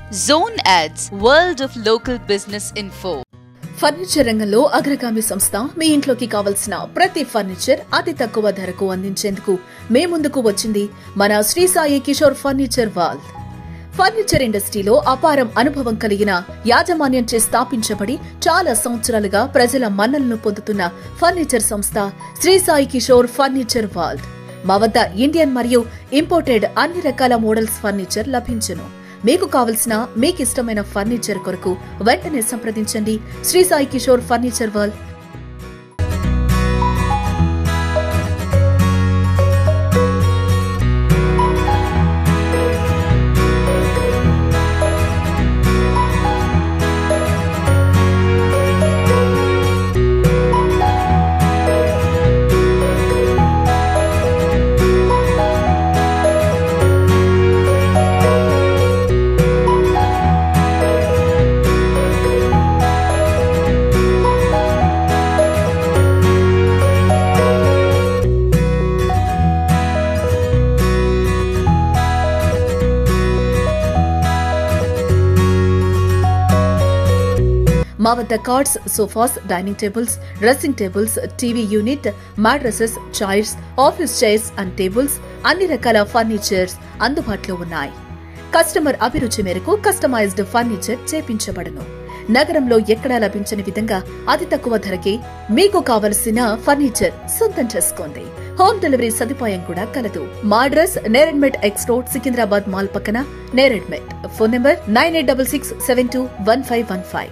Zone Ads, World of Local Business Info. Furniture రంగంలో అగ్రగామి సంస్థ మీ ఇంట్లోకి కావలసిన ప్రతి ఫర్నిచర్ అతి తక్కువ ధరకు అందించేందుకు మే ముందుకు వచ్చింది మన Sri Sai Kishore furniture world furniture ఇండస్ట్రీలో అపారం అనుభవం కలిగిన యాజమాన్యంచే స్థాపించబడి చాలా సంవత్సరాలుగా ప్రజల మన్నలను పొందుతున్న ఫర్నిచర్ సంస్థ శ్రీ సాయి కిషోర్ ఫర్నిచర్ వాల్ మా వద్ద ఇండియన్ మరియు ఇంపోర్టెడ్ అన్ని రకాల మోడల్స్ ఫర్నిచర్ లభించును మీకు కావలసిన మీకు ఇష్టమైన ఫర్నిచర్ కొరకు వెంటనే సంప్రదించండి శ్రీ సాయి కిషోర్ ఫర్నిచర్ వరల్డ్ మా వద్ద cots sofas dining tables dressing tables TV unit mattresses chairs office chairs and tables అన్ని రకాల ఫర్నిచర్స్ అందుబాటులో ఉన్నాయి కస్టమర్ అభిరుచి మేరకు కస్టమైజ్డ్ ఫర్నిచర్ చేపించబడును నగరంలో ఎక్కడా లభించని విధంగా అతి తక్కువ ధరకే మీకు కావలసిన ఫర్నిచర్ సొంతం చేసుకోండి హోమ్ డెలివరీ సదుపాయం కూడా కలదు మా address Neredmet X road Secunderabad mall పక్కన Neredmet phone number nine eight double six seven two one five one five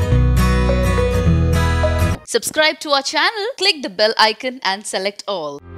Subscribe to our channel, click the bell icon and select all.